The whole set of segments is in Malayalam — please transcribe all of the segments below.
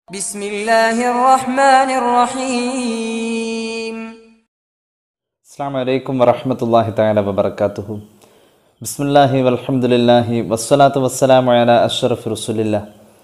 بسم الله الرحمن الرحيم അസ്സാം വലൈക്കും വറഹമത്തല്ലാഹി താല വബർക്കാത്തുഹു ബിസ്മില്ലാഹി വൽഹംദുലില്ലാഹി വസ്സലാത്തു വസ്സലാമു അല അഷ്റഫ് റസുലില്ല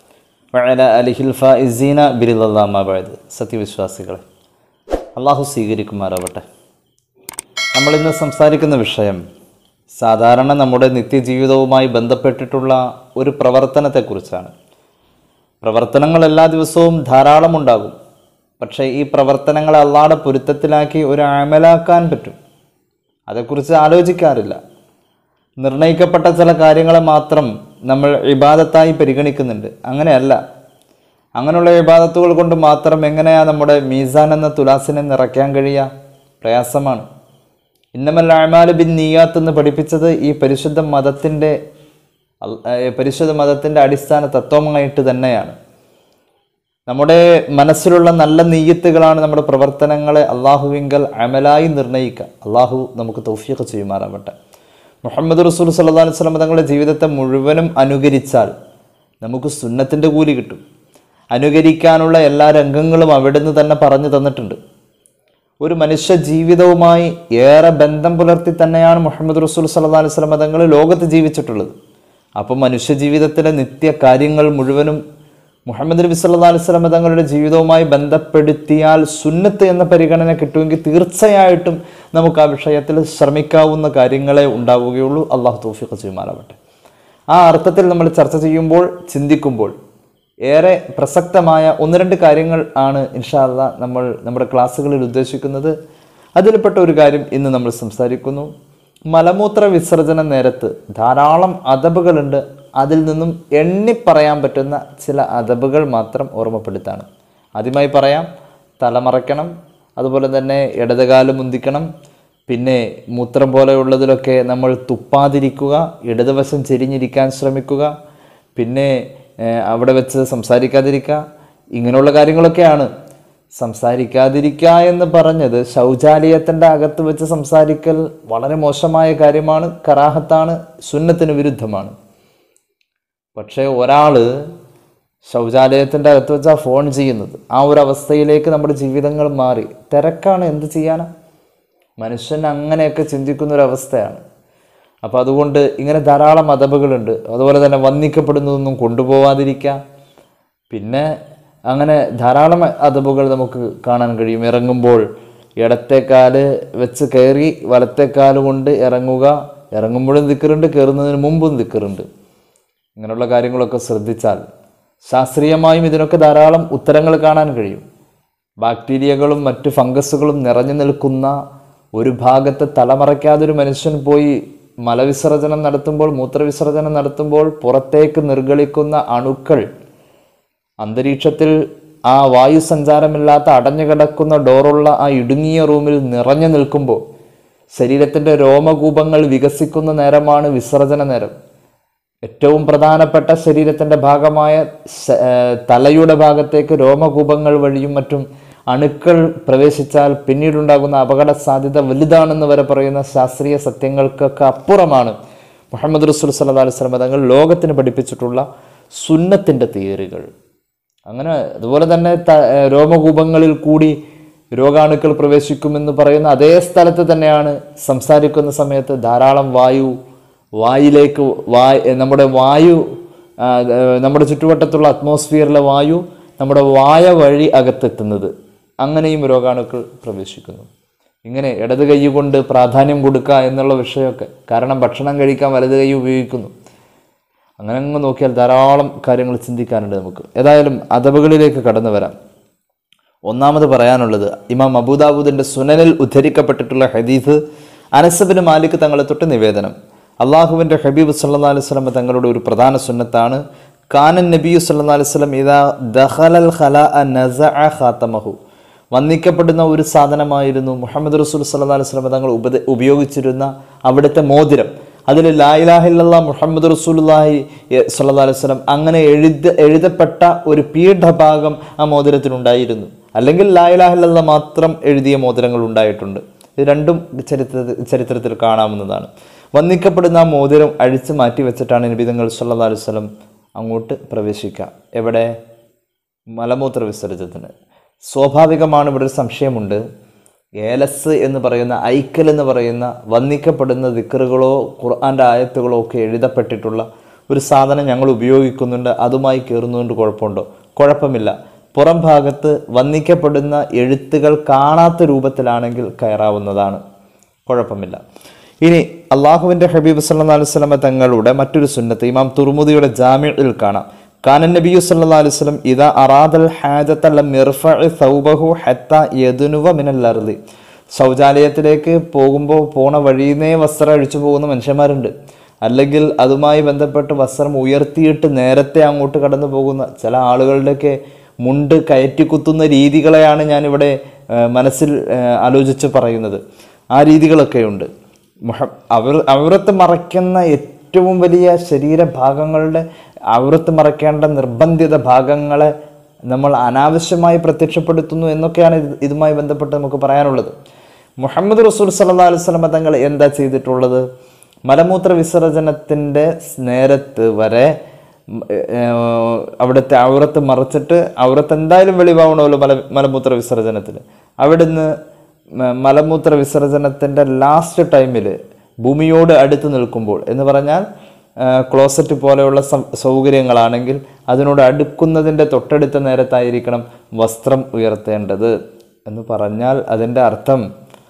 വഅല അലിഹിൽ ഫായിസീന ബിരില്ലാമാബാദ് സത്യവിശ്വാസികളെ അള്ളാഹു സ്വീകരിക്കുമാറാവട്ടെ നമ്മളിന്ന് സംസാരിക്കുന്ന വിഷയം സാധാരണ നമ്മുടെ നിത്യജീവിതവുമായി ബന്ധപ്പെട്ടിട്ടുള്ള ഒരു പ്രവർത്തനത്തെക്കുറിച്ചാണ് പ്രവർത്തനങ്ങൾ എല്ലാ ദിവസവും ധാരാളം ഉണ്ടാകും പക്ഷേ ഈ പ്രവർത്തനങ്ങളെ അള്ളാടെ പൊരുത്തത്തിലാക്കി ഒരു അമലാക്കാൻ പറ്റും അതേക്കുറിച്ച് ആലോചിക്കാറില്ല നിർണയിക്കപ്പെട്ട ചില കാര്യങ്ങളെ മാത്രം നമ്മൾ ഇബാദത്തായി പരിഗണിക്കുന്നുണ്ട് അങ്ങനെയല്ല അങ്ങനെയുള്ള ഇബാദത്തുകൾ കൊണ്ട് മാത്രം എങ്ങനെയാണ് നമ്മുടെ മീസാൻ എന്ന തുലാസിനെ നിറയ്ക്കാൻ കഴിയുക പ്രയാസമാണ് ഇന്നമല്ല അമാല് ബിൻ നീയാത്ത് എന്ന് പഠിപ്പിച്ചത് ഈ പരിശുദ്ധ മതത്തിൻ്റെ അൽ- ഏ, പരിശുദ്ധ മതത്തിൻ്റെ അടിസ്ഥാന തത്വമായിട്ട് തന്നെയാണ് നമ്മുടെ മനസ്സിലുള്ള നല്ല നെയ്യത്തുകളാണ് നമ്മുടെ പ്രവർത്തനങ്ങളെ അള്ളാഹുവിങ്കൽ അമലായി നിർണ്ണയിക്കുക അള്ളാഹു നമുക്ക് തൗഫീഖ് ചെയ്യുമാറാവട്ടെ മുഹമ്മദ് റസൂൽ സല്ലാ അലൈഹി സ്വലം തങ്ങളുടെ ജീവിതത്തെ മുഴുവനും അനുകരിച്ചാൽ നമുക്ക് സുന്നത്തിൻ്റെ കൂലി കിട്ടും അനുകരിക്കാനുള്ള എല്ലാ രംഗങ്ങളും അവിടുന്ന് തന്നെ പറഞ്ഞു തന്നിട്ടുണ്ട് ഒരു മനുഷ്യ ജീവിതവുമായി ഏറെ ബന്ധം പുലർത്തി തന്നെയാണ് മുഹമ്മദ് റസൂൽ സല്ലാ അലൈഹി സ്വലം തങ്ങൾ ലോകത്ത് ജീവിച്ചിട്ടുള്ളത് അപ്പം മനുഷ്യ ജീവിതത്തിലെ നിത്യ കാര്യങ്ങൾ മുഴുവനും മുഹമ്മദ് നബി സല്ലാ അലൈഹി സ്വലം തങ്ങളുടെ ജീവിതവുമായി ബന്ധപ്പെടുത്തിയാൽ സുന്നത്ത് എന്ന പരിഗണന കിട്ടുമെങ്കിൽ തീർച്ചയായിട്ടും നമുക്ക് ആ വിഷയത്തിൽ ശ്രമിക്കാവുന്ന കാര്യങ്ങളെ ഉണ്ടാവുകയുള്ളൂ അള്ളാഹു തൗഫീഖ് ചെയ്യുമാറാവട്ടെ ആ അർത്ഥത്തിൽ നമ്മൾ ചർച്ച ചെയ്യുമ്പോൾ ചിന്തിക്കുമ്പോൾ ഏറെ പ്രസക്തമായ ഒന്ന് രണ്ട് കാര്യങ്ങൾ ആണ് ഇൻഷാല്ല നമ്മൾ നമ്മുടെ ക്ലാസ്സുകളിൽ ഉദ്ദേശിക്കുന്നത് അതിൽപ്പെട്ട ഒരു കാര്യം ഇന്ന് നമ്മൾ സംസാരിക്കുന്നു മലമൂത്ര വിസർജന നേരത്ത് ധാരാളം അതബുകളുണ്ട് അതിൽ നിന്നും എണ്ണി പറയാൻ പറ്റുന്ന ചില അതബുകൾ മാത്രം ഓർമ്മപ്പെടുത്താണ് ആദ്യമായി പറയാം തലമറയ്ക്കണം അതുപോലെ തന്നെ ഇടതുകാലം മുന്തിക്കണം പിന്നെ മൂത്രം പോലെയുള്ളതിലൊക്കെ നമ്മൾ തുപ്പാതിരിക്കുക ഇടതുവശം ചെരിഞ്ഞിരിക്കാൻ ശ്രമിക്കുക പിന്നെ ഏഹ്, അവിടെ വെച്ച് സംസാരിക്കാതിരിക്കുക ഇങ്ങനെയുള്ള കാര്യങ്ങളൊക്കെയാണ് സംസാരിക്കാതിരിക്കുക എന്ന് പറഞ്ഞത് ശൗചാലയത്തിൻ്റെ അകത്ത് വെച്ച് സംസാരിക്കൽ വളരെ മോശമായ കാര്യമാണ് കറാഹത്താണ് സുന്നത്തിന് വിരുദ്ധമാണ് പക്ഷേ ഒരാൾ ശൗചാലയത്തിൻ്റെ അകത്ത് വെച്ചാൽ ഫോൺ ചെയ്യുന്നത് ആ ഒരു അവസ്ഥയിലേക്ക് നമ്മുടെ ജീവിതങ്ങൾ മാറി തിരക്കാണ് എന്ത് ചെയ്യാനാ മനുഷ്യൻ അങ്ങനെയൊക്കെ ചിന്തിക്കുന്ന ഒരു അവസ്ഥയാണ് അപ്പോൾ അതുകൊണ്ട് ഇങ്ങനെ ധാരാളം അതബുകളുണ്ട് അതുപോലെ തന്നെ വന്ദിക്കപ്പെടുന്നതൊന്നും കൊണ്ടുപോവാതിരിക്കുക പിന്നെ അങ്ങനെ ധാരാളം അതബുകൾ നമുക്ക് കാണാൻ കഴിയും ഇറങ്ങുമ്പോൾ ഇടത്തേക്കാല് വെച്ച് കയറി വലത്തേക്കാല് കൊണ്ട് ഇറങ്ങുക ഇറങ്ങുമ്പോഴും ദിക്കറുണ്ട് കയറുന്നതിന് മുമ്പും ദിക്കറുണ്ട് ഇങ്ങനെയുള്ള കാര്യങ്ങളൊക്കെ ശ്രദ്ധിച്ചാൽ ശാസ്ത്രീയമായും ഇതിനൊക്കെ ധാരാളം ഉത്തരങ്ങൾ കാണാൻ കഴിയും ബാക്ടീരിയകളും മറ്റ് ഫംഗസുകളും നിറഞ്ഞു നിൽക്കുന്ന ഒരു ഭാഗത്ത് തലമറയ്ക്കാതെ ഒരു മനുഷ്യൻ പോയി മലവിസർജനം നടത്തുമ്പോൾ മൂത്രവിസർജനം നടത്തുമ്പോൾ പുറത്തേക്ക് നിർഗളിക്കുന്ന അണുക്കൾ അന്തരീക്ഷത്തിൽ ആ വായു സഞ്ചാരമില്ലാത്ത അടഞ്ഞു കിടക്കുന്ന ഡോറുള്ള ആ ഇടുങ്ങിയ റൂമിൽ നിറഞ്ഞു നിൽക്കുമ്പോൾ ശരീരത്തിൻ്റെ രോമകൂപങ്ങൾ വികസിക്കുന്ന നേരമാണ് വിസർജന നേരം ഏറ്റവും പ്രധാനപ്പെട്ട ശരീരത്തിൻ്റെ ഭാഗമായ ശ- ഏർ തലയുടെ ഭാഗത്തേക്ക് രോമകൂപങ്ങൾ വഴിയും മറ്റും അണുക്കൾ പ്രവേശിച്ചാൽ പിന്നീടുണ്ടാകുന്ന അപകട സാധ്യത വലുതാണെന്ന് വരെ പറയുന്ന ശാസ്ത്രീയ സത്യങ്ങൾക്കൊക്കെ അപ്പുറമാണ് മുഹമ്മദ് റസൂൽ സല്ലല്ലാഹു അലൈഹി വസല്ലം തങ്ങൾ ലോകത്തിന് പഠിപ്പിച്ചിട്ടുള്ള സുന്നത്തിൻ്റെ തിയറികൾ അങ്ങനെ അതുപോലെ തന്നെ ത- ഏർ രോമകൂപങ്ങളിൽ കൂടി രോഗാണുക്കൾ പ്രവേശിക്കുമെന്ന് പറയുന്ന അതേ സ്ഥലത്ത് തന്നെയാണ് സംസാരിക്കുന്ന സമയത്ത് ധാരാളം വായു വായിലേക്ക് വായ് നമ്മുടെ വായു ആ, ഏർ നമ്മുടെ ചുറ്റുവട്ടത്തുള്ള അറ്റ്മോസ്ഫിയറിലെ വായു നമ്മുടെ വായ വഴി അകത്തെത്തുന്നത് അങ്ങനെയും രോഗാണുക്കൾ പ്രവേശിക്കുന്നു ഇങ്ങനെ ഇടത് കൈ കൊണ്ട് പ്രാധാന്യം കൊടുക്കുക എന്നുള്ള വിഷയമൊക്കെ കാരണം ഭക്ഷണം കഴിക്കാൻ വലത് കൈ ഉപയോഗിക്കുന്നു അങ്ങനെ അങ്ങ് നോക്കിയാൽ ധാരാളം കാര്യങ്ങൾ ചിന്തിക്കാനുണ്ട് നമുക്ക് ഏതായാലും അതബുകളിലേക്ക് കടന്നു വരാം ഒന്നാമത് പറയാനുള്ളത് ഇമാം അബൂദാബൂദിന്റെ സുനനിൽ ഉദ്ധരിക്കപ്പെട്ടിട്ടുള്ള ഹദീസ് അനസബിന് മാലിക് തങ്ങളെ തൊട്ട് നിവേദനം അള്ളാഹുവിന്റെ ഹബീബ് സല്ലാ അലൈഹി സ്വലം തങ്ങളുടെ ഒരു പ്രധാന സുന്നത്താണ് കാനൻ നബിയു സല്ലാ അലൈഹി സ്വലം ഇതാ ദഹലൽ ഖല നസഅ ഖാത്തമഹു വന്ദിക്കപ്പെടുന്ന ഒരു സാധനമായിരുന്നു മുഹമ്മദ് റസൂൽ സല്ലാ അലൈഹി സ്വലം തങ്ങൾ ഉപദ ഉപയോഗിച്ചിരുന്ന അവിടുത്തെ മോതിരം അതിൽ ലായിലാഹില്ല മുഹമ്മദ് റസൂലുല്ലാഹി സല്ലാ അലൈഹി സ്വലം അങ്ങനെ എഴുത എഴുതപ്പെട്ട ഒരു പീഠഭാഗം ആ മോതിരത്തിനുണ്ടായിരുന്നു അല്ലെങ്കിൽ ലായിലാഹില്ല മാത്രം എഴുതിയ മോതിരങ്ങൾ ഉണ്ടായിട്ടുണ്ട് ഇത് രണ്ടും ചരിത്രത്തിൽ ചരിത്രത്തിൽ കാണാവുന്നതാണ് വന്ദിക്കപ്പെടുന്ന ആ മോതിരം അഴിച്ചു മാറ്റി വെച്ചിട്ടാണ് നബിതങ്ങൾ സല്ലാ അലൈഹി സ്വലം അങ്ങോട്ട് പ്രവേശിക്കുക എവിടെ മലമൂത്ര വിസർജനത്തിന് സ്വാഭാവികമാണ് ഇവിടെ ഒരു സംശയമുണ്ട് ഏലസ് എന്ന് പറയുന്ന ഐക്കൽ എന്ന് പറയുന്ന വന്ദിക്കപ്പെടുന്ന ദിക്കറുകളോ ഖുർആൻ്റെ ആയത്തുകളോ ഒക്കെ എഴുതപ്പെട്ടിട്ടുള്ള ഒരു സാധനം ഞങ്ങൾ ഉപയോഗിക്കുന്നുണ്ട് അതുമായി കയറുന്നതുകൊണ്ട് കുഴപ്പമുണ്ടോ കുഴപ്പമില്ല പുറം ഭാഗത്ത് വന്ദിക്കപ്പെടുന്ന എഴുത്തുകൾ കാണാത്ത രൂപത്തിലാണെങ്കിൽ കയറാവുന്നതാണ് കുഴപ്പമില്ല ഇനി അള്ളാഹുവിൻ്റെ ഹബീബ് സല്ലാ അലൈഹി സ്വലമ തങ്ങളുടെ മറ്റൊരു സുന്നത്ത് ഇമാം തുർമുദിയുടെ ജാമ്യയിൽ കാണാം കാനൻ നബിയു സല്ലാ അലൈഹി സ്വലം ഇതാ അറാദൽ ഹാജത്തല്ല മിർഫ സൗബഹു ഹത്ത യദുനുവ മിനൽ അർദി ശൗചാലയത്തിലേക്ക് പോകുമ്പോൾ പോണ വഴിയുന്നേ വസ്ത്രം അഴിച്ചു പോകുന്ന മനുഷ്യന്മാരുണ്ട് അല്ലെങ്കിൽ അതുമായി ബന്ധപ്പെട്ട് വസ്ത്രം ഉയർത്തിയിട്ട് നേരത്തെ അങ്ങോട്ട് കടന്നു പോകുന്ന ചില ആളുകളുടെയൊക്കെ മുണ്ട് കയറ്റിക്കുത്തുന്ന രീതികളെയാണ് ഞാനിവിടെ ആ, മനസ്സിൽ ആ, ആലോചിച്ച് പറയുന്നത് ആ രീതികളൊക്കെയുണ്ട് മുഹ അവർ അവരത്ത് മറയ്ക്കുന്ന ഏറ്റവും വലിയ ശരീരഭാഗങ്ങളുടെ അവരത്ത് മറയ്ക്കേണ്ട നിർബന്ധിത ഭാഗങ്ങളെ നമ്മൾ അനാവശ്യമായി പ്രത്യക്ഷപ്പെടുത്തുന്നു എന്നൊക്കെയാണ് ഇത് ഇതുമായി ബന്ധപ്പെട്ട് നമുക്ക് പറയാനുള്ളത് മുഹമ്മദ് റസൂൽ സല്ലാ അലൈഹി സ്വലമ തങ്ങൾ എന്താ ചെയ്തിട്ടുള്ളത് മലമൂത്ര വിസർജനത്തിൻ്റെ നേരത്ത് വരെ ഉം, ഏർ, അവിടുത്തെ ഔറത്ത് മറച്ചിട്ട് ഔറത്ത് എന്തായാലും വെളിവാവണമല്ലോ മല മലമൂത്ര വിസർജനത്തിന് അവിടുന്ന് മ- മലമൂത്ര വിസർജനത്തിൻ്റെ ലാസ്റ്റ് ടൈമിൽ ഭൂമിയോട് അടുത്ത് നിൽക്കുമ്പോൾ എന്ന് പറഞ്ഞാൽ ആ, ക്ലോസറ്റ് പോലെയുള്ള സം- സൗകര്യങ്ങളാണെങ്കിൽ അതിനോട് അടുക്കുന്നതിൻ്റെ തൊട്ടടുത്ത നേരത്തായിരിക്കണം വസ്ത്രം ഉയർത്തേണ്ടത് എന്ന് പറഞ്ഞാൽ അതിൻ്റെ അർത്ഥം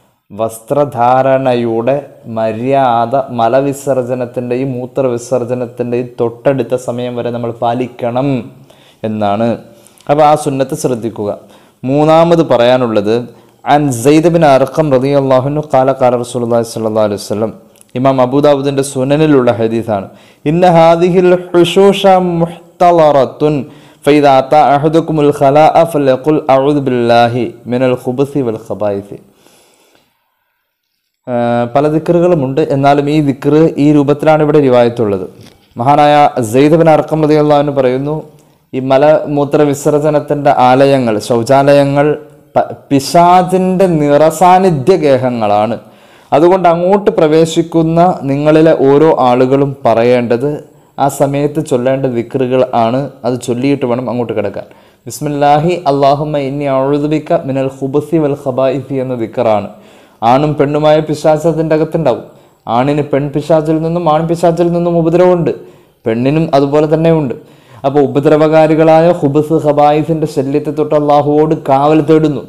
വസ്ത്രധാരണയുടെ മര്യാദ മലവിസർജനത്തിൻ്റെയും മൂത്രവിസർജനത്തിൻ്റെയും തൊട്ടടുത്ത സമയം വരെ നമ്മൾ പാലിക്കണം എന്നാണ് അപ്പോൾ ആ സുന്നത്ത് ശ്രദ്ധിക്കുക മൂന്നാമത് പറയാനുള്ളത് അൻ സെയ്ദ് ബിൻ അർഖം റതി അള്ളാഹുനു കാല കാല റസൂലുള്ളാഹി സ്വല്ലല്ലാഹു അലൈഹി വസല്ലം ഇമാം അബൂദാവുദിന്റെ സുനനിലുള്ള ഹദീസാണ് ഇന്ന ഹാദിഹിൽ ഹുശൂഷ മുഹ്തളറത്തുൻ فإذا أتى أحدكم الخلاء فليقل أعوذ بالله من الخبث والخبائث ആഹ് പല ദിക്കറുകളുമുണ്ട് എന്നാലും ഈ ദിക്കറ് ഈ രൂപത്തിലാണ് ഇവിടെ റിവായത്തുള്ളത് മഹാനായ സെയ്ദബിൻ അർക്കം റളിയല്ലാഹു പറയുന്നു ഈ മലമൂത്ര വിസർജനത്തിൻ്റെ ആലയങ്ങൾ ശൗചാലയങ്ങൾ പ- പിശാചിൻ്റെ നിറസാന്നിധ്യ ഗേഹങ്ങളാണ് അതുകൊണ്ട് അങ്ങോട്ട് പ്രവേശിക്കുന്ന നിങ്ങളിലെ ഓരോ ആളുകളും പറയേണ്ടത് ആ സമയത്ത് ചൊല്ലേണ്ട ദിക്റുകൾ ആണ് അത് ചൊല്ലിയിട്ട് വേണം അങ്ങോട്ട് കിടക്കാൻ ബിസ്മില്ലാഹി അള്ളാഹുമ്മ ഇന്നി അഴുതുബിക്ക മിനൽ ഹുബസി വൽ ഖബായിഫി എന്ന ദിക്കറാണ് ആണും പെണ്ണുമായ പിശാച് അതിൻ്റെ അകത്തുണ്ടാവും ആണിന് പെൺ പിശാചിൽ നിന്നും ആൺ പിശാചിൽ നിന്നും ഉപദ്രവമുണ്ട് പെണ്ണിനും അതുപോലെ തന്നെ ഉണ്ട് അപ്പോൾ ഉപദ്രവകാരികളായ ഹുബസ് ഖബായിസിന്റെ ശല്യത്തെ തൊട്ട് അള്ളാഹുവോട് കാവൽ തേടുന്നു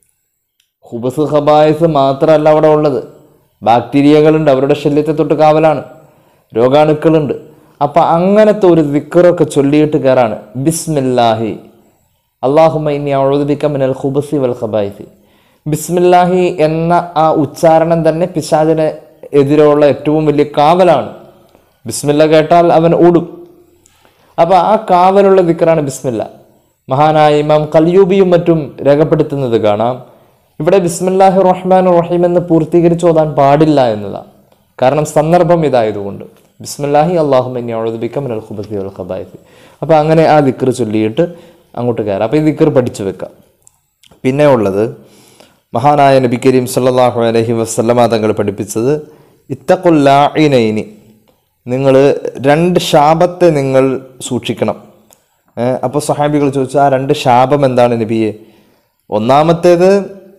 ഹുബസ് ഖബായിസ് മാത്രമല്ല അവിടെ ഉള്ളത് ബാക്ടീരിയകളുണ്ട് അവരുടെ ശല്യത്തെ തൊട്ട് കാവലാണ് രോഗാണുക്കളുണ്ട് അപ്പം അങ്ങനത്തെ ഒരു വിക്കറൊക്കെ ചൊല്ലിയിട്ട് കയറാണ് ബിസ്മില്ലാഹി അള്ളാഹുമ ഇനി അഴുദിക്ക മിനൽ ഖുബസി വൽ ഖബായിസി ബിസ്മില്ലാഹി എന്ന ആ ഉച്ചാരണം തന്നെ പിശാചിന് എതിരെയുള്ള ഏറ്റവും വലിയ കാവലാണ് ബിസ്മില്ല കേട്ടാൽ അവൻ ഓടും അപ്പൊ ആ കാവലുള്ള ദിക്കറാണ് ബിസ്മില്ല മഹാനായ ഇമാം കൽയൂബിയും മറ്റും രേഖപ്പെടുത്തുന്നത് കാണാം ഇവിടെ ബിസ്മില്ലാഹി റഹ്മാൻ റഹീം എന്ന് പൂർത്തീകരിച്ച് ഓതാൻ പാടില്ല എന്നതാണ് കാരണം സന്ദർഭം ഇതായതുകൊണ്ട് ബിസ്മില്ലാഹി അള്ളാഹുമിനി അഴുദിക്ക മിനൽ ഖുബസി വൽ ഖബായിസി അപ്പൊ അങ്ങനെ ആ ദിക്കർ ചൊല്ലിയിട്ട് അങ്ങോട്ട് കയറാം അപ്പൊ ഈ ദിക്കർ പഠിച്ചു വെക്കാം പിന്നെ ഉള്ളത് മഹാനായ നബി കരീം സല്ലല്ലാഹു അലൈഹി വസല്ലമ തങ്ങൾ പഠിപ്പിച്ചത് ഇത്തഖുല്ലാഇനൈനി നിങ്ങൾ രണ്ട് ശാപത്തെ നിങ്ങൾ സൂക്ഷിക്കണം അപ്പോൾ സഹാബികൾ ചോദിച്ചു ആ രണ്ട് ശാപം എന്താണ് നബിയെ ഒന്നാമത്തേത്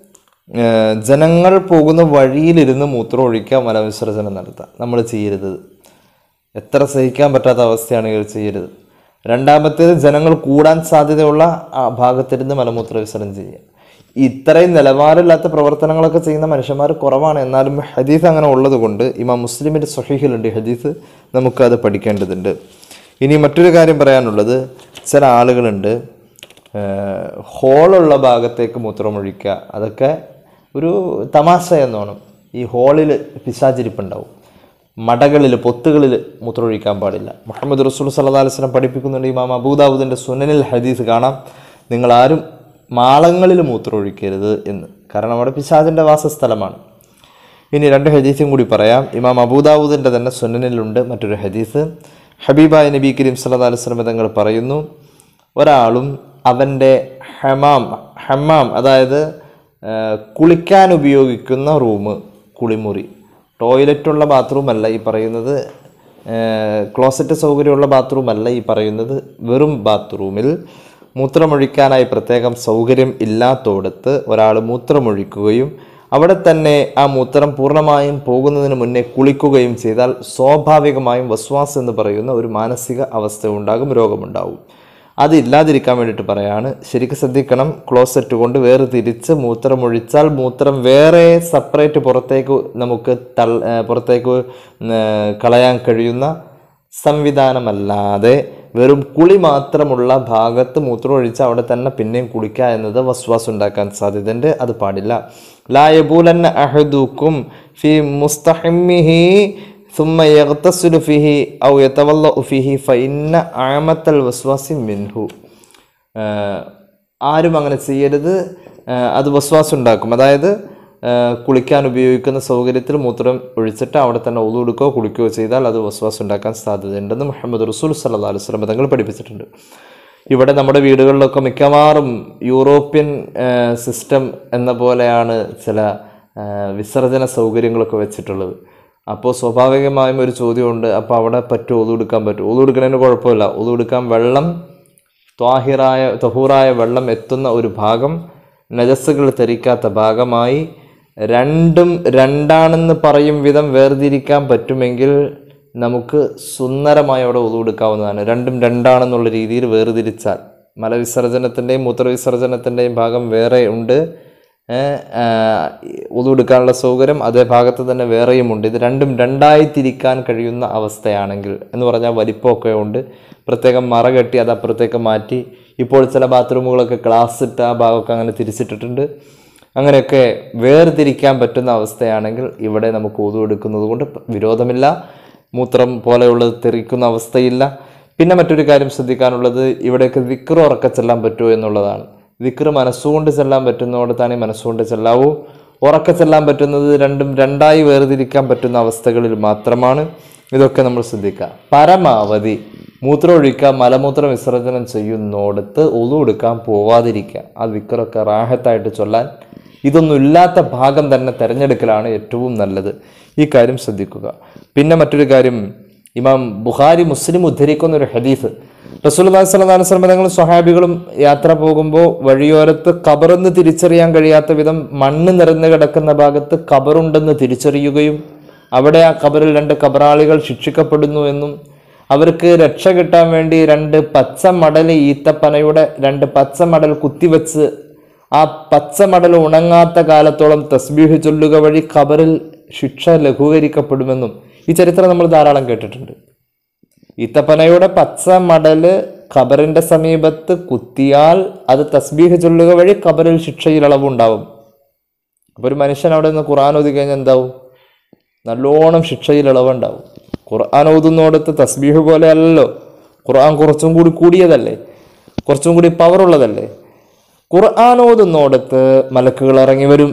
ഏഹ്, ജനങ്ങൾ പോകുന്ന വഴിയിലിരുന്ന് മൂത്രം ഒഴിക്കുക മലവിസർജനം നടത്തുക നമ്മൾ ചെയ്യരുത് എത്ര സഹിക്കാൻ പറ്റാത്ത അവസ്ഥയാണ് ഇവർ ചെയ്യരുത് രണ്ടാമത്തേത് ജനങ്ങൾ കൂടാൻ സാധ്യതയുള്ള ആ ഭാഗത്തിരുന്ന് മലമൂത്ര വിസർജനം ചെയ്യുക ഇത്രയും നിലവാരമില്ലാത്ത പ്രവർത്തനങ്ങളൊക്കെ ചെയ്യുന്ന മനുഷ്യന്മാർ കുറവാണ് എന്നാലും ഹദീസ് അങ്ങനെ ഉള്ളത് കൊണ്ട് ഇമാം മുസ്ലിമിൻ്റെ സൊഹീഹിലുണ്ട് ഈ ഹദീസ് നമുക്കത് പഠിക്കേണ്ടതുണ്ട് ഇനി മറ്റൊരു കാര്യം പറയാനുള്ളത് ചില ആളുകളുണ്ട് ഏഹ്, ഹോളുള്ള ഭാഗത്തേക്ക് മൂത്രമൊഴിക്കുക അതൊക്കെ ഒരു തമാശ എന്നോണം ഈ ഹോളിൽ പിശാചിരിപ്പുണ്ടാവും മടകളിൽ പൊത്തുകളിൽ മൂത്രമൊഴിക്കാൻ പാടില്ല മുഹമ്മദ് റസൂൽ സല്ലല്ലാഹു അലൈഹി വസല്ലം പഠിപ്പിക്കുന്നുണ്ട് ഇമാം അബൂദാവൂദിൻ്റെ സുനനിൽ ഹദീസ് കാണാം നിങ്ങൾ ആരും മാളങ്ങളിൽ മൂത്രമൊഴിക്കരുത് എന്ന് കാരണം അവിടെ പിശാചിൻ്റെ വാസസ്ഥലമാണ് ഇനി രണ്ട് ഹദീസും കൂടി പറയാം ഇമാം അബൂദാവൂദിൻ്റെ തന്നെ സുനനിലുണ്ട് മറ്റൊരു ഹദീസ് ഹബീബായ നബി കരീം സല്ലല്ലാഹു അലൈഹി വസല്ലം തങ്ങൾ പറയുന്നു ഒരാളും അവൻ്റെ ഹമാം ഹമാം അതായത് ആ, കുളിക്കാൻ ഉപയോഗിക്കുന്ന റൂം കുളിമുറി ടോയ്ലറ്റുള്ള ബാത്റൂമല്ല ഈ പറയുന്നത് ക്ലോസറ്റ് സൗകര്യമുള്ള ബാത്റൂമല്ല ഈ പറയുന്നത് വെറും ബാത്റൂമിൽ മൂത്രമൊഴിക്കാനായി പ്രത്യേകം സൗകര്യം ഇല്ലാത്തോടത്ത് ഒരാൾ മൂത്രമൊഴിക്കുകയും അവിടെ തന്നെ ആ മൂത്രം പൂർണ്ണമായും പോകുന്നതിന് മുന്നേ കുളിക്കുകയും ചെയ്താൽ സ്വാഭാവികമായും വസ്വാസ് എന്ന് പറയുന്ന ഒരു മാനസിക അവസ്ഥ ഉണ്ടാകും രോഗമുണ്ടാവും അത് ഇല്ലാതിരിക്കാൻ വേണ്ടിയിട്ട് പറയാണ് ശരിക്കും ശ്രദ്ധിക്കണം ക്ലോസറ്റ് കൊണ്ട് വേറെ തിരിച്ച് മൂത്രമൊഴിച്ചാൽ മൂത്രം വേറെ സെപ്പറേറ്റ് പുറത്തേക്ക് നമുക്ക് തൾ ഏ, പുറത്തേക്ക് ഏ, കളയാൻ കഴിയുന്ന സംവിധാനമല്ലാതെ വെറും കുളി മാത്രമുള്ള ഭാഗത്ത് മൂത്രം ഒഴിച്ച് അവിടെ തന്നെ പിന്നെയും കുളിക്കുക എന്നത് വസ്വാസ് ഉണ്ടാക്കാൻ സാധ്യതയുണ്ട് അത് പാടില്ല ലായബൂലന്ന അഹദുക്കും ഫി മുസ്തഹിമിഹി ثم يغتسل فيه أو يتوضأ فيه فإن عامة الوسواس منه ആഹ് ആരും അങ്ങനെ ചെയ്യരുത് ആഹ് അത് വസ്വാസം ഉണ്ടാക്കും അതായത് ആഹ് കുളിക്കാൻ ഉപയോഗിക്കുന്ന സൗകര്യത്തിൽ മൂത്രം ഒഴിച്ചിട്ട് അവിടെ തന്നെ ഒതു കൊടുക്കുകയോ കുളിക്കുകയോ ചെയ്താൽ അത് വസ്വാസം ഉണ്ടാക്കാൻ സാധ്യതയുണ്ടെന്ന് മുഹമ്മദ് റസൂൽ സല്ലാ അലൈഹി സ്വലം തങ്ങൾ പഠിപ്പിച്ചിട്ടുണ്ട് ഇവിടെ നമ്മുടെ വീടുകളിലൊക്കെ മിക്കവാറും യൂറോപ്യൻ സിസ്റ്റം എന്ന പോലെയാണ് ചില ആഹ് വിസർജന സൗകര്യങ്ങളൊക്കെ വെച്ചിട്ടുള്ളത് അപ്പോൾ സ്വാഭാവികമായും ഒരു ചോദ്യമുണ്ട് അപ്പോൾ അവിടെ പറ്റുമോ ഒതു കൊടുക്കാൻ പറ്റുമോ ഒതു കൊടുക്കുന്നതിന് കുഴപ്പമില്ല ഒതു കൊടുക്കാൻ വെള്ളം ത്വാഹിറായ തഹൂറായ വെള്ളം എത്തുന്ന ഒരു ഭാഗം നജസ്സുകൾ തെറിക്കാത്ത ഭാഗമായി രണ്ടും രണ്ടാണെന്ന് പറയും വിധം വേർതിരിക്കാൻ പറ്റുമെങ്കിൽ നമുക്ക് സുന്ദരമായി അവിടെ ഒതു കൊടുക്കാവുന്നതാണ് രണ്ടും രണ്ടാണെന്നുള്ള രീതിയിൽ വേർതിരിച്ചാൽ മലവിസർജനത്തിൻ്റെയും മൂത്രവിസർജനത്തിൻ്റെയും ഭാഗം വേറെ ഉണ്ട് ഒതു എടുക്കാനുള്ള സൗകര്യം അതേ ഭാഗത്ത് തന്നെ വേറെയുമുണ്ട് ഇത് രണ്ടും രണ്ടായി തിരിക്കാൻ കഴിയുന്ന അവസ്ഥയാണെങ്കിൽ എന്ന് പറഞ്ഞാൽ വലിപ്പമൊക്കെ ഉണ്ട് പ്രത്യേകം മറ കെട്ടി അത് അപ്പുറത്തേക്ക് മാറ്റി ഇപ്പോൾ ചില ബാത്റൂമുകളൊക്കെ ഗ്ലാസ് ഇട്ട് ആ ഭാഗമൊക്കെ അങ്ങനെ തിരിച്ചിട്ടിട്ടുണ്ട് അങ്ങനെയൊക്കെ വേർതിരിക്കാൻ പറ്റുന്ന അവസ്ഥയാണെങ്കിൽ ഇവിടെ നമുക്ക് ഒതു എടുക്കുന്നത് കൊണ്ട് വിരോധമില്ല മൂത്രം പോലെയുള്ളത് തെറിക്കുന്ന അവസ്ഥയില്ല പിന്നെ മറ്റൊരു കാര്യം ശ്രദ്ധിക്കാനുള്ളത് ഇവിടെയൊക്കെ വിക്രം ഉറക്ക ചെല്ലാൻ പറ്റുമോ എന്നുള്ളതാണ് വിക്ര് മനസ്സുകൊണ്ട് ചെല്ലാൻ പറ്റുന്നിടത്താണ് ഈ മനസ്സുകൊണ്ട് ചെല്ലാവൂ ഉറക്ക ചെല്ലാൻ പറ്റുന്നത് രണ്ടും രണ്ടായി വേർതിരിക്കാൻ പറ്റുന്ന അവസ്ഥകളിൽ മാത്രമാണ് ഇതൊക്കെ നമ്മൾ ശ്രദ്ധിക്കുക പരമാവധി മൂത്രം ഒഴിക്കുക മലമൂത്ര വിസർജനം ചെയ്യുന്നിടത്ത് ഒതു എടുക്കാൻ പോവാതിരിക്കുക ആ വിക്രൊക്കെ റാഹത്തായിട്ട് ചൊല്ലാൻ ഇതൊന്നും ഇല്ലാത്ത ഭാഗം തന്നെ തിരഞ്ഞെടുക്കലാണ് ഏറ്റവും നല്ലത് ഈ കാര്യം ശ്രദ്ധിക്കുക പിന്നെ മറ്റൊരു കാര്യം ഇമാം ബുഖാരി മുസ്ലിം ഉദ്ധരിക്കുന്ന ഒരു ഹദീഫ് റസൂലുള്ളാഹി സ്വല്ലല്ലാഹു അലൈഹി വസല്ലം തങ്ങളും സ്വഹാബികളും യാത്ര പോകുമ്പോൾ വഴിയോരത്ത് കബറെന്ന് തിരിച്ചറിയാൻ കഴിയാത്ത വിധം മണ്ണ് നിറഞ്ഞു കിടക്കുന്ന ഭാഗത്ത് കബറുണ്ടെന്ന് തിരിച്ചറിയുകയും അവിടെ ആ കബറിൽ രണ്ട് കബറാളികൾ ശിക്ഷിക്കപ്പെടുന്നു എന്നും അവർക്ക് രക്ഷ കിട്ടാൻ വേണ്ടി രണ്ട് പച്ച മടൽ ഈത്തപ്പനയുടെ രണ്ട് പച്ച മടൽ കുത്തിവെച്ച് ആ പച്ച മടൽ ഉണങ്ങാത്ത കാലത്തോളം തസ്ബീഹ് ചൊല്ലുക വഴി ഖബറിൽ ശിക്ഷ ലഘൂകരിക്കപ്പെടുമെന്നും ഈ ചരിത്രം നമ്മൾ ധാരാളം കേട്ടിട്ടുണ്ട് ഈത്തപ്പനയുടെ പച്ച മടല് ഖബറിന്റെ സമീപത്ത് കുത്തിയാൽ അത് തസ്ബീഹ് ചൊല്ലുക വഴി ഖബറിൽ ശിക്ഷയിൽ ഇളവുണ്ടാവും അപ്പൊ ഒരു മനുഷ്യൻ അവിടെ നിന്ന് ഖുർആൻ ഓതി കഴിഞ്ഞാൽ എന്താവും നല്ലോണം ശിക്ഷയിൽ ഇളവുണ്ടാവും ഖുർആൻ ഓതുന്നോടത്ത് തസ്ബീഹ് പോലെ അല്ലല്ലോ ഖുർആൻ കുറച്ചും കൂടി കൂടിയതല്ലേ കുറച്ചും കൂടി പവർ ഉള്ളതല്ലേ ഖുർആൻ ഓതുന്നോടത്ത് മലക്കുകൾ ഇറങ്ങി വരും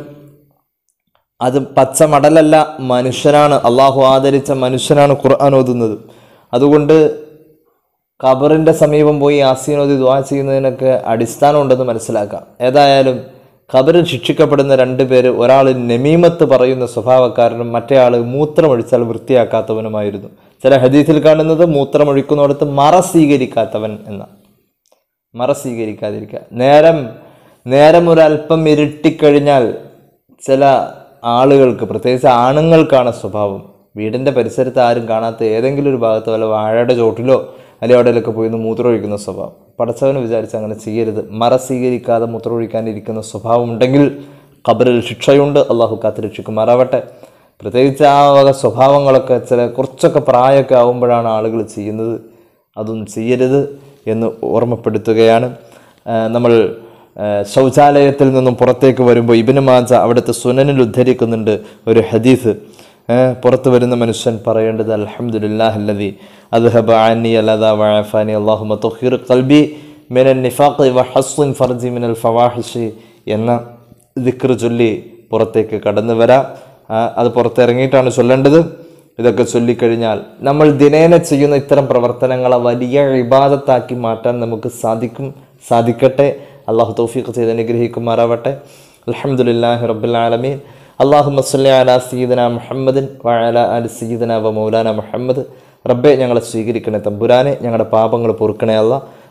അത് പച്ച മടലല്ല മനുഷ്യനാണ് അള്ളാഹു ആദരിച്ച മനുഷ്യനാണ് ഖുർആൻ ഓതുന്നത് അതുകൊണ്ട് ഖബറിന്റെ സമീപം പോയി ആസീനോദി ദ്വാ ചെയ്യുന്നതിനൊക്കെ അടിസ്ഥാനം ഉണ്ടെന്ന് മനസ്സിലാക്കാം ഏതായാലും ഖബറിൽ ശിക്ഷിക്കപ്പെടുന്ന രണ്ട് പേര് ഒരാൾ നമീമത്ത് പറയുന്ന സ്വഭാവക്കാരനും മറ്റേ ആൾ മൂത്രമൊഴിച്ചാൽ വൃത്തിയാക്കാത്തവനുമായിരുന്നു ചില ഹദീസിൽ കാണുന്നത് മൂത്രമൊഴിക്കുന്നിടത്ത് മറ സ്വീകരിക്കാത്തവൻ എന്ന മറ സ്വീകരിക്കാതിരിക്കുക നേരം നേരം ഒരല്പം ഇരുട്ടിക്കഴിഞ്ഞാൽ ചില ആളുകൾക്ക് പ്രത്യേകിച്ച് ആണുങ്ങൾക്കാണ് സ്വഭാവം വീടിൻ്റെ പരിസരത്ത് ആരും കാണാത്ത ഏതെങ്കിലും ഒരു ഭാഗത്ത് വല്ല വാഴയുടെ ചോട്ടിലോ അല്ലെങ്കിൽ അവിടെയൊക്കെ പോയി ഒന്ന് മൂത്രമൊഴിക്കുന്ന സ്വഭാവം പടച്ചവന് വിചാരിച്ച് അങ്ങനെ ചെയ്യരുത് മറ സ്വീകരിക്കാതെ മൂത്രമൊഴിക്കാനിരിക്കുന്ന സ്വഭാവം ഉണ്ടെങ്കിൽ ഖബറിൽ ശിക്ഷയുണ്ട് അള്ളാഹു കാത്തിരക്ഷിക്കുമാറാവട്ടെ പ്രത്യേകിച്ച് ആ വക സ്വഭാവങ്ങളൊക്കെ ചില കുറച്ചൊക്കെ പ്രായമൊക്കെ ആകുമ്പോഴാണ് ആളുകൾ ചെയ്യുന്നത് അതൊന്നും ചെയ്യരുത് എന്ന് ഓർമ്മപ്പെടുത്തുകയാണ് ആ, നമ്മൾ ആ, ശൗചാലയത്തിൽ നിന്നും പുറത്തേക്ക് വരുമ്പോൾ ഇബിന് മാജ അവിടുത്തെ സുനനിൽ ഉദ്ധരിക്കുന്നുണ്ട് ഒരു ഹദീസ് ഏ, പുറത്ത് വരുന്ന മനുഷ്യൻ പറയേണ്ടത് അൽഹംദുലില്ലാഹല്ലദി അദ്ഹബ അന്നി അലദാ വഅഫാനി അല്ലാഹുമ്മ തുഹിർ ഖൽബി മിനൻ നിഫാഖി വഹസ്സുൻ ഫർജി മിനൽ ഫവാഹിഷി എന്ന ദിക്ർ ചൊല്ലി പുറത്തേക്ക് കടന്നു വരാം ആ, അത് പുറത്തിറങ്ങിയിട്ടാണ് ചൊല്ലേണ്ടത് ഇതൊക്കെ ചൊല്ലിക്കഴിഞ്ഞാൽ നമ്മൾ ദിനേന ചെയ്യുന്ന ഇത്തരം പ്രവർത്തനങ്ങളെ വലിയ ഇബാദത്താക്കി മാറ്റാൻ നമുക്ക് സാധിക്കും സാധിക്കട്ടെ അള്ളാഹു തൗഫീഖ് ചെയ്ത് അനുഗ്രഹിക്കുമാറാവട്ടെ അൽഹംദുലില്ലാഹി റബ്ബിൽ ആലമീൻ അള്ളാഹു സല്ലി അലാ സയ്യിദന മുഹമ്മദിൻ വഅല അലി സയ്യിദന വ മൗലാന മുഹമ്മദ് റബ്ബെ ഞങ്ങളെ സ്വീകരിക്കണേ തമ്പുരാനെ ഞങ്ങളുടെ പാപങ്ങൾ പൊറുക്കണേ അല്ല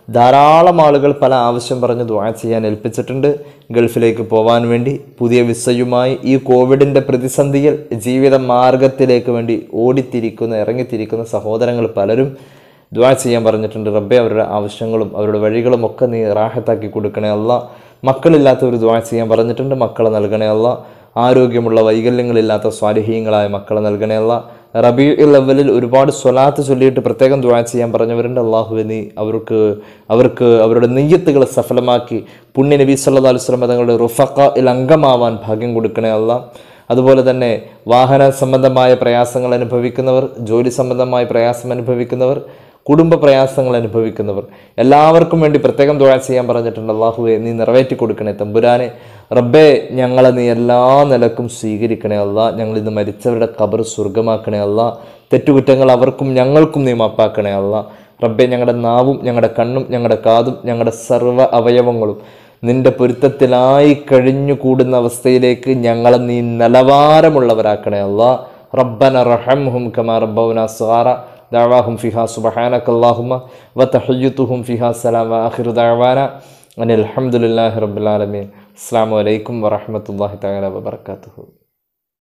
ധാരാളം ആളുകൾ പല ആവശ്യം പറഞ്ഞ് ദുആ ചെയ്യാൻ ഏൽപ്പിച്ചിട്ടുണ്ട് ഗൾഫിലേക്ക് പോകാൻ വേണ്ടി പുതിയ വിസയുമായി ഈ കോവിഡിൻ്റെ പ്രതിസന്ധിയിൽ ജീവിത മാർഗത്തിലേക്ക് വേണ്ടി ഓടിത്തിരിക്കുന്ന ഇറങ്ങിത്തിരിക്കുന്ന സഹോദരങ്ങൾ പലരും ദുആ ചെയ്യാൻ പറഞ്ഞിട്ടുണ്ട് റബ്ബെ അവരുടെ ആവശ്യങ്ങളും അവരുടെ വഴികളും ഒക്കെ നീ റാഹത്താക്കി കൊടുക്കണേ അല്ല മക്കളില്ലാത്തവർ ദുആ ചെയ്യാൻ പറഞ്ഞിട്ടുണ്ട് മക്കളെ നൽകണേ അല്ല ആരോഗ്യമുള്ള വൈകല്യങ്ങളില്ലാത്ത സ്വാലിഹീങ്ങളായ മക്കളെ നൽകണേ അല്ല റബി ലെവലിൽ ഒരുപാട് സ്വലാത്ത് ചൊല്ലിയിട്ട് പ്രത്യേകം ദുആ ചെയ്യാൻ പറഞ്ഞവരുണ്ട് അള്ളാഹുവെ നീ അവർക്ക് അവർക്ക് അവരുടെ നെയ്യത്തുകളെ സഫലമാക്കി പുണ്യ നബി സല്ലാ അലുസ്ലം തങ്ങളുടെ റുഫഖയിൽ അംഗമാവാൻ ഭാഗ്യം കൊടുക്കണേ അല്ല അതുപോലെ തന്നെ വാഹന സംബന്ധമായ പ്രയാസങ്ങൾ അനുഭവിക്കുന്നവർ ജോലി സംബന്ധമായ പ്രയാസം അനുഭവിക്കുന്നവർ കുടുംബ പ്രയാസങ്ങൾ അനുഭവിക്കുന്നവർ എല്ലാവർക്കും വേണ്ടി പ്രത്യേകം ദുആ ചെയ്യാൻ പറഞ്ഞിട്ടുണ്ട് അള്ളാഹുവെ നീ നിറവേറ്റി കൊടുക്കണേ തമ്പുരാനെ റബ്ബേ ഞങ്ങളെ നീ എല്ലാ നിലക്കും സ്വീകരിക്കണേ അല്ല ഞങ്ങൾ ഇന്ന് മരിച്ചവരുടെ കബർ സ്വർഗമാക്കണേ അല്ല തെറ്റുകുറ്റങ്ങൾ അവർക്കും ഞങ്ങൾക്കും നീ മാപ്പാക്കണേ അല്ല റബ്ബെ ഞങ്ങളുടെ നാവും ഞങ്ങളുടെ കണ്ണും ഞങ്ങളുടെ കാതും ഞങ്ങളുടെ സർവ്വ അവയവങ്ങളും നിന്റെ പൊരുത്തത്തിലായി കഴിഞ്ഞു കൂടുന്ന അവസ്ഥയിലേക്ക് ഞങ്ങളെ നീ നിലവാരമുള്ളവരാക്കണേ അല്ല റബ്ബന റഹംഹും കമാ റബ്ബൗന സ്വാറ دعواهم فيها سبحانك اللهم وتحيتهم فيها سلام وآخر دعوانا أن الحمد لله رب العالمين السلام عليكم ورحمة الله تعالى وبركاته